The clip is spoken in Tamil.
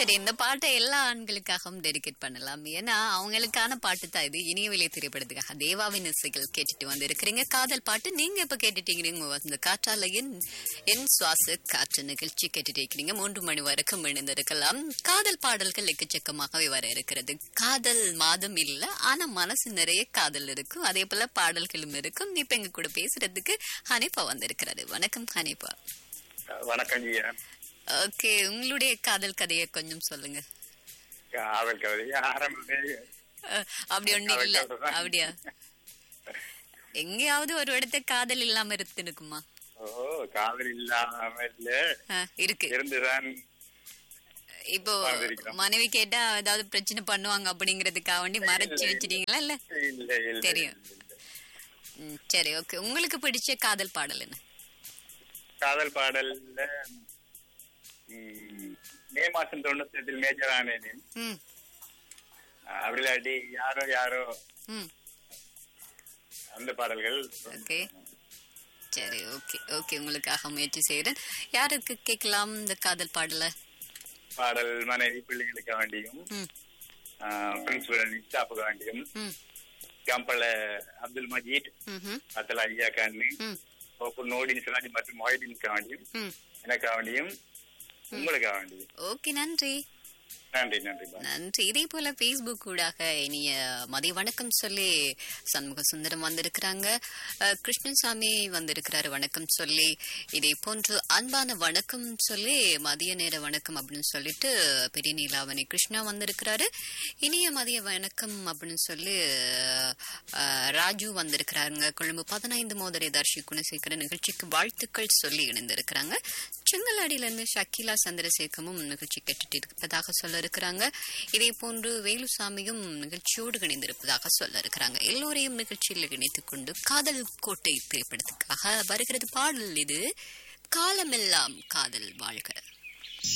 சரி இந்த பாட்டை எல்லா ஆண்களுக்காகவும் டெடிகேட் பண்ணலாம் ஏன்னா அவங்களுக்கான பாட்டு தான் இது இனியவிலை திரைப்படத்துக்காக தேவாவின் இசைகள் கேட்டுட்டு வந்து இருக்கிறீங்க காதல் பாட்டு நீங்க இப்ப கேட்டுட்டீங்க இந்த காற்றாலையின் என் சுவாச காற்று நிகழ்ச்சி கேட்டுட்டு இருக்கிறீங்க மூன்று மணி வரைக்கும் இணைந்திருக்கலாம் காதல் பாடல்கள் எக்கச்சக்கமாகவே வர இருக்கிறது காதல் மாதம் இல்ல ஆனா மனசு நிறைய காதல் இருக்கும் அதே போல பாடல்களும் இருக்கும் இப்ப எங்க கூட பேசுறதுக்கு ஹனிஃபா வந்திருக்கிறாரு வணக்கம் ஹனிஃபா வணக்கம் ஜியா ஓகே உங்களுடைய காதல் கதையை கொஞ்சம் சொல்லுங்க காதல் கவிதை ஆரம்பமே அஹ், அப்படி ஒண்ணு இல்ல அப்படியா எங்கேயாவது ஒரு இடத்த காதல் இல்லாம இருக்குமா ஓ காதல் இல்லாம இல்ல அஹ், இருக்கு இருந்துதான் இப்போ வாழ்ந்திருக்கிறோம். மனைவி கேட்டா ஏதாவது பிரச்சனை பண்ணுவாங்க அப்படிங்கறதுக்காக வேண்டி மறைச்சு வச்சிட்டீங்களா இல்ல இல்ல இல்ல தெரியும். ம், சரி ஓகே உங்களுக்கு பிடிச்ச காதல் பாடல் என்ன காதல் பாடல்ல ம், மே மாசம் தொண்ணூத்தி எட்டில் மேஜர் ஆனேன் ம் அப்படி இல்லாட்டி யாரோ யாரோ ம் அந்த பாடல்கள் ஓகே சரி ஓகே ஓகே உங்களுக்காக முயற்சி செய்யறேன் யாருக்கு கேட்கலாம் இந்த காதல் பாடல பாடல் மனைவி பிள்ளைகளுக்கு வேண்டியும் ம் பிரின்சிபல் நிஷாப்புக்கு வேண்டியும் ம் கம்பள அப்துல் மஜீத் ம்ஹும், அத்தல் ஐயா கண்ணு ம் நோடின் சிவாஜி மற்றும் மொஹிதீனுக்கு வேண்டியும் ம் எனக்காக வேண்டியும் உங்களுக்காக வேண்டியும் ஓகே நன்றி நன்றி நன்றி பாய். நன்றி இதே போல பேஸ்புக் ஊடாக இனிய மதிய வணக்கம் சொல்லி சண்முக சுந்தரம் வந்திருக்கிறாங்க அஹ், கிருஷ்ணசாமி வந்திருக்கிறாரு வணக்கம் சொல்லி இதே போன்று அன்பான வணக்கம் சொல்லி மதிய நேர வணக்கம் அப்படின்னு சொல்லிட்டு பெரிய நீலாவணி கிருஷ்ணா வந்திருக்கிறாரு இனிய மதிய வணக்கம் அப்படின்னு சொல்லி அஹ், ராஜு வந்திருக்கிறாங்க கொழும்பு பதினைந்து மோதரை தர்ஷி குணசேகர நிகழ்ச்சிக்கு வாழ்த்துக்கள் சொல்லி இணைந்திருக்கிறாங்க செங்கலாடியில இருந்து ஷக்கிலா சந்திரசேகமும் நிகழ்ச்சி கேட்டுட்டு இருப்பதாக சொல்ல இருக்கிறாங்க இதே போன்று வேலுசாமியும் நிகழ்ச்சியோடு இணைந்திருப்பதாக சொல்ல இருக்கிறாங்க எல்லோரையும் நிகழ்ச்சியில் இணைத்துக் கொண்டு காதல் கோட்டை திரைப்படத்துக்காக வருகிறது பாடல் இது காலமெல்லாம் காதல் வாழ்க